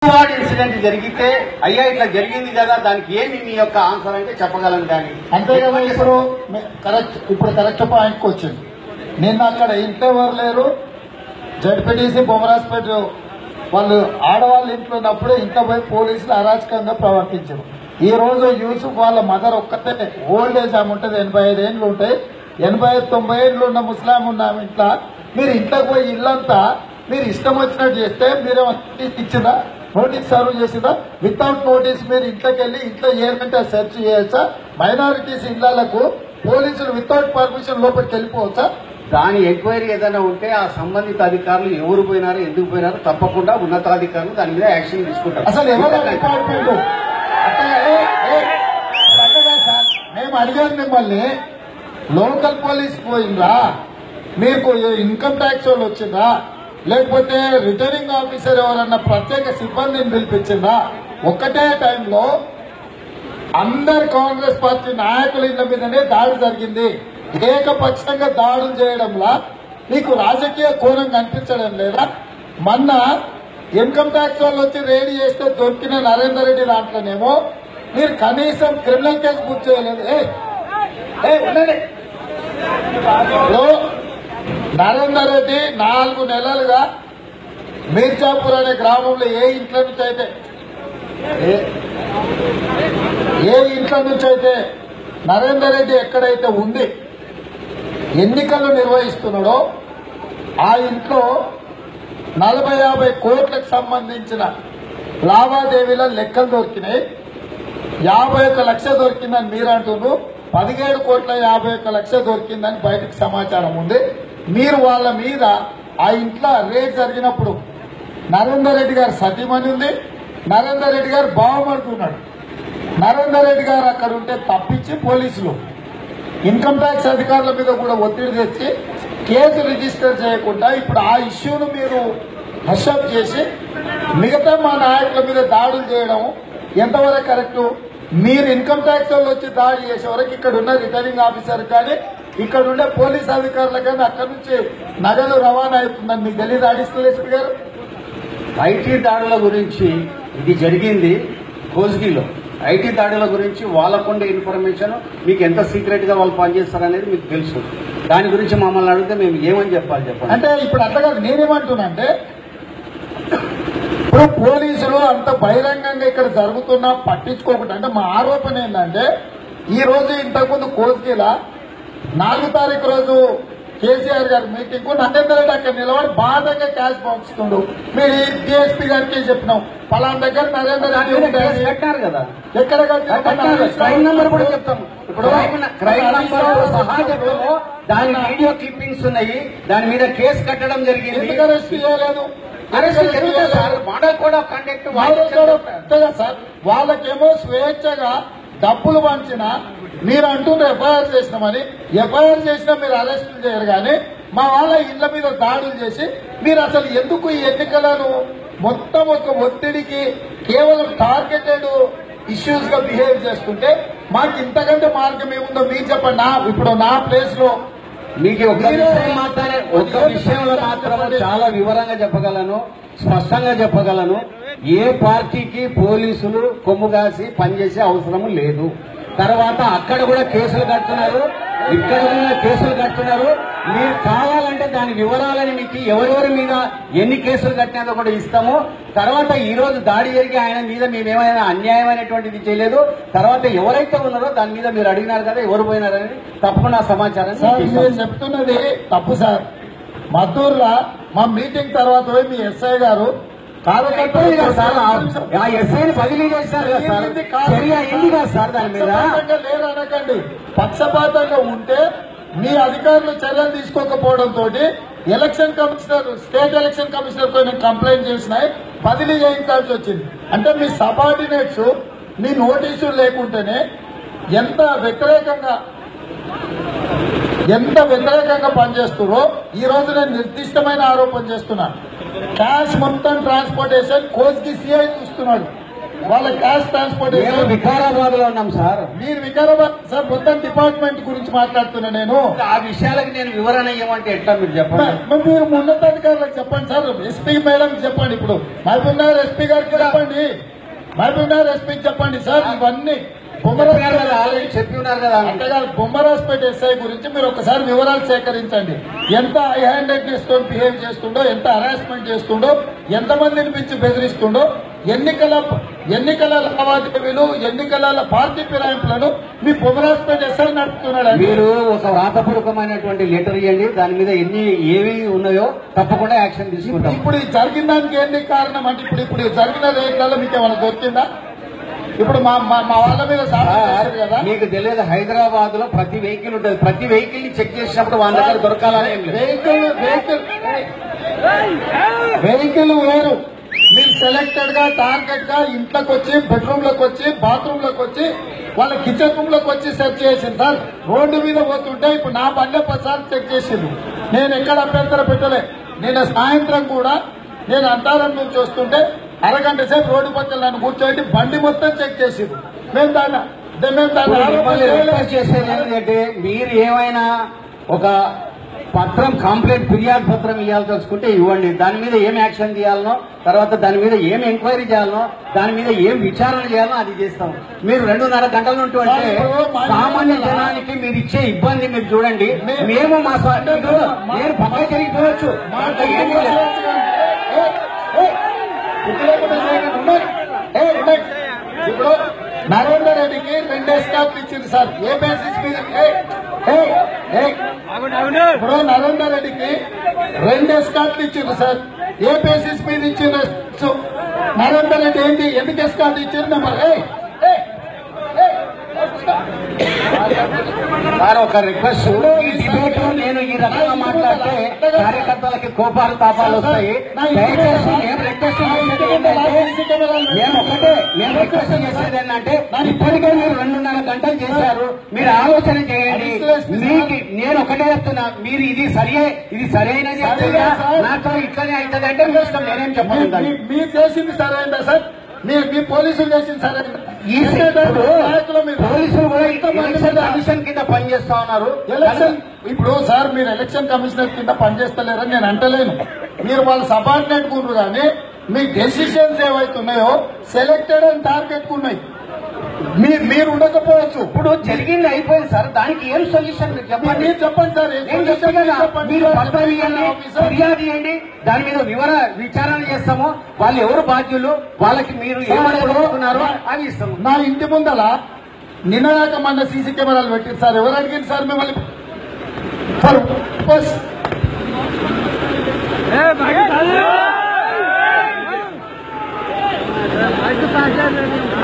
Ward incident జరిగితే అయ్యా ఇట్లా జరిగింది కదా దానికి ఏమి మీ యొక్క ఆన్సర్ అంటే చెప్పగలను కానీ అంతే కదా ఇప్పుడు మే- కరెక్ట్ ఇప్పుడు కరెక్ట్ పాయింట్కి వచ్చింది నిన్న అక్కడ ఇంట్లో ఎవరు లేరు జడ్పీటీసీ బొమ్మరాజ్పేట వాళ్ళు ఆడవాళ్ళ ఇంట్లో ఉన్నప్పుడు ఇంట్లో పోయి పోలీసులు అరాచకంగా ప్రవర్తించారు ఈ రోజు యూసుఫ్ వాళ్ళ మదర్ ఒక్కతే ఓల్డ్ ఏజ్ ఆమె ఉంటుంది ఎనభై ఐదు ఏళ్ళు ఉంటాయి ఎనభై ఐదు తొంభై ఏళ్ళు ఉన్న ముస్లాం ఉన్న ఆమె ఇంట్లో మీరు ఇంట్లోకి పోయి ఇల్లంతా మీరు ఇష్టం వచ్చినట్టు చేస్తే మీరు నోటీస్ ఇచ్చిందా నోటీస్ సర్వ్ చేసిందా వితౌట్ నోటీస్ మీరు ఇంట్లోకి వెళ్ళి ఇంట్లో ఏమంటే సెర్చ్ చేయొచ్చా మైనారిటీస్ ఇళ్లకు పోలీసులు వితౌట్ పర్మిషన్ లోపలికి వెళ్ళిపోవచ్చా దాని ఎంక్వైరీ ఏదైనా ఉంటే ఆ సంబంధిత అధికారులు ఎవరు పోయినారు ఎందుకు పోయినారు తప్పకుండా ఉన్నతాధికారులు దాని మీద యాక్షన్ తీసుకుంటారు అసలు ఎవరు డిపార్ట్మెంట్ అట్లా ఏ, ఏ, అట్లా సార్ మేము అడిగాను మిమ్మల్ని లోకల్ పోలీస్ పోయిందా మీకు ఇన్కమ్ ట్యాక్స్ వాళ్ళు వచ్చిందా లేకపోతే రిటర్నింగ్ ఆఫీసర్ ఎవరన్నా ప్రత్యేక సిబ్బందిని పిలిపించిందా ఒక్కటే టైంలో అందరు కాంగ్రెస్ పార్టీ నాయకుల ఇళ్ల మీదనే దాడి జరిగింది ఏకపక్షంగా దాడులు చేయడంలా మీకు రాజకీయ కోణం కనిపించడం లేదా మొన్న ఇన్కమ్ ట్యాక్స్ వాళ్ళు వచ్చి రేడీ చేస్తే దొరికిన నరేందర్ రెడ్డి దాంట్లోనేమో మీరు కనీసం క్రిమినల్ కేసు బుక్ చేయలేదు ఏ ఏ, ఉండండి. ఇప్పుడు నరేందర్ రెడ్డి నాలుగు నెలలుగా మీర్జాపూర్ అనే గ్రామంలో ఏ ఇంట్లో నుంచి అయితే ఏ- ఏ ఇంట్లో నుంచి అయితే నరేందర్ రెడ్డి ఎక్కడైతే ఉంది ఎన్నికలు నిర్వహిస్తున్నాడో ఆ ఇంట్లో నలభై యాభై కోట్లకు సంబంధించిన లావాదేవీల లెక్కలు దొరికినాయి యాభై ఒక్క లక్ష దొరికిందని మీరు అంటున్నారు పదిహేడు కోట్ల యాభై ఒక్క లక్ష దొరికిందని బయటకు సమాచారం ఉంది మీరు వాళ్ళ మీద ఆ ఇంట్లో రేట్ జరిగినప్పుడు నరేందర్ రెడ్డి గారు సతీమణి ఉంది నరేందర్ రెడ్డి గారు బావమడుతున్నాడు నరేందర్ రెడ్డి గారు అక్కడ ఉంటే తప్పించి పోలీసులు ఇన్కమ్ ట్యాక్స్ అధికారుల మీద కూడా ఒత్తిడి తెచ్చి కేసు రిజిస్టర్ చేయకుండా ఇప్పుడు ఆ ఇష్యూను మీరు హర్షప్ చేసి మిగతా మా నాయకుల మీద దాడులు చేయడం ఎంతవరకు కరెక్ట్ మీరు ఇన్కమ్ ట్యాక్స్ వాళ్ళు వచ్చి దాడి చేసే వరకు ఇక్కడ ఉన్న రిటర్నింగ్ ఆఫీసర్ కానీ ఇక్కడ ఉండే పోలీస్ అధికారులు కానీ అక్కడ నుంచి నగదు రవాణా అవుతుందని మీకు తెలియదు అడిషనల్ ఎస్పీ గారు ఐటీ దాడుల గురించి ఇది జరిగింది కోజ్గిలో ఐటీ దాడుల గురించి వాళ్ళకుండే ఇన్ఫర్మేషన్ మీకు ఎంత సీక్రెట్ గా వాళ్ళు పనిచేస్తారు అనేది మీకు తెలుసు దాని గురించి మమ్మల్ని అడిగితే మేము ఏమని చెప్పాలి చెప్పండి అంటే ఇప్పుడు అట్లా కాదు నేనేమంటున్నా అంటే ఇప్పుడు పోలీసులు అంత బహిరంగంగా ఇక్కడ జరుగుతున్నా పట్టించుకోకుండా అంటే మా ఆరోపణ ఏంటంటే ఈ రోజు ఇంతకుముందు కోస్గిలా నాలుగు తారీఖు రోజు కేసీఆర్ గారి మీటింగ్ నరేందర్ రెడ్డి అక్కడ నిలబడి బాధగా క్యాష్ పంపుతుండు మీరు డిఎస్పీ గారికి చెప్పినాం పలానా దగ్గర నరేందర్ దాని రెడ్డి మీద కేసు ఉంటాడు. కట్టారు కదా ఎక్కడ కట్టినారు? క్రైమ్ నంబర్ కూడా చెప్తాము ఇప్పుడు క్రైమ్ నంబర్ సహా చెప్తాము దాని వీడియో క్లిప్పింగ్స్ ఉన్నాయి దాని మీద కేసు కట్టడం జరిగింది ఎందుకు అరెస్ట్ చేయలేదు అరెస్ట్ జరుగుతుంది sir model code of conduct వాళ్ళకేమో పెద్దగా సార్ వాళ్ళకేమో స్వేచ్ఛగా డబ్బులు పంచిన మీరు అంటున్నారు ఎఫ్ఐఆర్ చేసినామని ఎఫ్ఐఆర్ చేసినా మీరు అరెస్టులు చేయరు కానీ మా వాళ్ళ ఇళ్ల మీద దాడులు చేసి మీరు అసలు ఎందుకు ఈ ఎన్నికలను మొత్తం ఒక ఒత్తిడికి కేవలం టార్గెటెడ్ ఇష్యూస్ గా బిహేవ్ చేస్తుంటే మాకు ఇంతకంటే మార్గం ఏముందో మీరు చెప్పండి నా ఇప్పుడు నా ప్లేస్ లో మీకు ఒక విషయం మాత్రమే ఒక విషయంలో మాత్రం చాలా వివరంగా చెప్పగలను స్పష్టంగా చెప్పగలను ఏ పార్టీకి పోలీసులు కొమ్ము కాసి పనిచేసే అవసరం లేదు తర్వాత అక్కడ కూడా కేసులు కడుతున్నారు ఇక్కడ కూడా కేసులు కడుతున్నారు మీరు కావాలంటే దాని వివరాలని మీకు ఎవరెవరి మీద ఎన్ని కేసులు కట్టినారో కూడా ఇస్తాము తర్వాత ఈ రోజు దాడి జరిగి ఆయన మీద మేమేమైనా అన్యాయమైనటువంటిది చేయలేదు తర్వాత ఎవరైతే ఉన్నారో దాని మీద మీరు అడిగినారు కదా ఎవరు పోయినారని తప్పకుండా సమాచారం సార్ మీకు మీరు ఇస్తాం. చెప్తున్నది తప్పు సార్ మద్దూరులో మా మీటింగ్ తర్వాత పోయి మీ ఎస్ఐ గారు అయిపోయింది కదా సార్ ఆ- ఆ ఎస్ఐని బదిలీ చేశారు కదా సార్ చర్య అయింది కదా సార్ దాని మీద పక్షపాతంగా లేరు అనకండి పక్షపాతంగా ఉంటే మీ అధికారులు చర్యలు తీసుకోకపోవడం తోటి election commissioner state election commissioner తో నేను కంప్లైంట్ చేసినాయి బదిలీ చేయించాల్సి వచ్చింది అంటే మీ సబార్డినేట్స్ మీ నోటీసులు లేకుంటేనే ఎంత వ్యతిరేకంగా ఎంత వ్యతిరేకంగా పనిచేస్తున్నారో ఈ రోజు నేను నిర్దిష్టమైన ఆరోపణ చేస్తున్నాను క్యాష్ మొత్తం ట్రాన్స్పోర్టేషన్ కోచ్కి సిఐ చూస్తున్నాడు వాళ్ళ క్యాష్ మేము ట్రాన్స్పోర్టేషన్ వికారాబాద్ లో ఉన్నాం సార్ మీరు వికారాబాద్ సార్ మొత్తం డిపార్ట్మెంట్ గురించి మాట్లాడుతున్నా నేను ఆ విషయాలకు నేను వివరణ ఇవ్వమంటే ఎట్లా మీరు చెప్పండి మరి మీరు ఉన్నతాధికారులకు చెప్పండి సార్ ఎస్పీ మేడం చెప్పండి ఇప్పుడు మహబూబ్ నగర్ ఎస్పీ గారికి చెప్పండి మహబూబ్ నగర్ ఎస్పీకి చెప్పండి సార్ ఇవన్నీ చెప్పినారు కదా, ఆల్రెడీ బొమ్మరాజ్ చెప్పి ఉన్నారు కదా అంతేకాదు బొమ్మరాజ్పేట ఎస్ఐ గురించి మీరు ఒకసారి వివరాలు సేకరించండి ఎంత హై హ్యాండెడ్నెస్ తో బిహేవ్ చేస్తుండో ఎంత హరాస్మెంట్ చేస్తుండో ఎంత మందిని పిలిచి బెదిరిస్తుండో ఎన్నికల ఎన్నికల లావాదేవీలు ఎన్నికల పార్టీ ఫిరాయింపులను మీ బొమ్మరాజ్పేట ఎస్ఐ నడుపుతున్నాడు మీరు ఒక వ్రాతపూర్వకమైనటువంటి లెటర్ ఇవ్వండి దాని మీద ఎన్ని ఏవి ఉన్నాయో తప్పకుండా యాక్షన్ తీసుకుంటాం ఇప్పుడు ఈ జరిగిన దానికి ఏంటి కారణం అంటే ఇప్పుడు ఇప్పుడు ఈ జరిగిన రేట్లలో మీకు ఏమైనా దొరికిందా ఇప్పుడు మా మా మా వాళ్ళ మీద దాడి సార్, చేశారు కదా మీకు తెలియదు హైదరాబాద్ లో ప్రతి వెహికల్ ఉంటుంది ప్రతి వెహికల్ ని చెక్ చేసినప్పుడు వాళ్ళ దగ్గర దొరకాలని ఏం లేదు వెహికల్ వెహికల్ వెహికల్ వేరు మీరు సెలెక్టెడ్ గా టార్గెట్ గా ఇంట్లోకి వచ్చి బెడ్రూమ్ లోకి వచ్చి బాత్రూమ్ లోకి వచ్చి వాళ్ళ కిచెన్ రూమ్ లోకి వచ్చి సెర్చ్ చేసింది సార్ రోడ్డు మీద పోతుంటే ఇప్పుడు నా బండే పదిసార్లు చెక్ చేసిండు నేను ఎక్కడ అభ్యంతర పెట్టలే నేను సాయంత్రం కూడా నేను అంతారం నుంచి వస్తుంటే అరగంట సేపు రోడ్డు పక్కన నన్ను కూర్చోబెట్టి బండి మొత్తం చెక్ చేసిండు మేము దాన్ని మేము దాన్ని ఇప్పుడు ఆరోపణ మిమ్మల్ని చేయలేదు. రిక్వెస్ట్ చేసేది ఏంటంటే మీరు ఏమైనా ఒక పత్రం కంప్లైంట్ ఫిర్యాదు పత్రం ఇవ్వాల్సి వచ్చుకుంటే ఇవ్వండి దాని మీద ఏం యాక్షన్ చేయాలనో తర్వాత దాని మీద ఏం ఎంక్వైరీ చేయాలనో దాని మీద ఏం విచారణ చేయాలనో అది చేస్తాం మీరు రెండున్నర గంటల నుండి అంటే సామాన్య జనానికి మీరు ఇచ్చే ఇబ్బంది మీరు చూడండి మేము మా స్వ- మీరు నేను పక్క జరిగిపోవచ్చు మాట ఏమీ లేదు. ఇప్పుడు నరేందర్ రెడ్డికి రెండు ఎస్కాప్లు ఇచ్చింది సార్ ఏ బేసిస్ మీద ఏ, ఏ, ఏ. ఇప్పుడు నరేందర్ రెడ్డికి రెండు ఎస్కాట్లు ఇచ్చింది సార్ ఏ బేసిస్ మీద ఇచ్చిండ్రు సో, నరేందర్ రెడ్డి ఏంటి ఎందుకు ఎస్కాట్ ఇచ్చింది నెంబర్ ఏ, ఏ, ఏ. సార్ ఒక రిక్వెస్ట్ ఈ డిబేట్ నేను ఈ రకంగా మాట్లాడితే కార్యకర్తలకి కోపాలు తాపాలు వస్తాయి దయచేసి మేము రిక్వెస్ట్ చేసేది ఏంటంటే మేము ఒకటే మేము రిక్వెస్ట్ చేసేది ఏంటంటే ఇప్పటికే మీరు రెండున్నర గంటలు చేశారు మీరు ఆలోచన చేయండి మీకు నేను ఒకటే చెప్తున్నా మీరు ఇది సరియే ఇది సరైనది చెప్తున్నా నాతో ఇట్లనే అవుతుంది అంటే మీ ఇష్టం నేనేం చెప్పను మీ- దాన్ని. మీ- మీరు చేసింది సరైందా సార్ మీ మీ పోలీసులు చేసింది సరైందా ఈ ఇప్పుడు నాయకుల మీద పోలీసులు కూడా ఇంతమంది ఎలక్షన్ మీద కమిషన్ కింద పనిచేస్తా ఉన్నారు ఎలక్షన్ ఇప్పుడు సార్ మీరు ఎలక్షన్ కమిషనర్ కింద పనిచేస్తలేరని నేను అంటలేను మీరు వాళ్ళ సబార్డినేట్ కున్నారు కానీ మీ డెసిషన్స్ ఏవైతున్నాయో సెలెక్టెడ్ అని టార్గెట్ ఉన్నాయి మీరు మీరు ఉండకపోవచ్చు ఇప్పుడు జరిగింది అయిపోయింది సార్ దానికి ఏం సొల్యూషన్ మీరు చెప్పండి మీరు చెప్పండి సార్ ఏ నేను solution చెప్పాను కదా, చెప్పండి. మీరు పత్రం ఇవ్వండి ఆఫీసర్. ఫిర్యాదు చేయండి దాని మీద వివర విచారణ చేస్తాము వాళ్ళు ఎవరు బాధ్యులు వాళ్ళకి మీరు ఏమనుకుంటున్నారో అవి ఇస్తాము నా ఇంటి ముందల నిన్నదాకా మన సీసీ కెమెరాలు పెట్టింది సార్ ఎవరు అడిగింది సార్ మిమ్మల్ని సార్ బస్ ఏ, బాగా చాలు.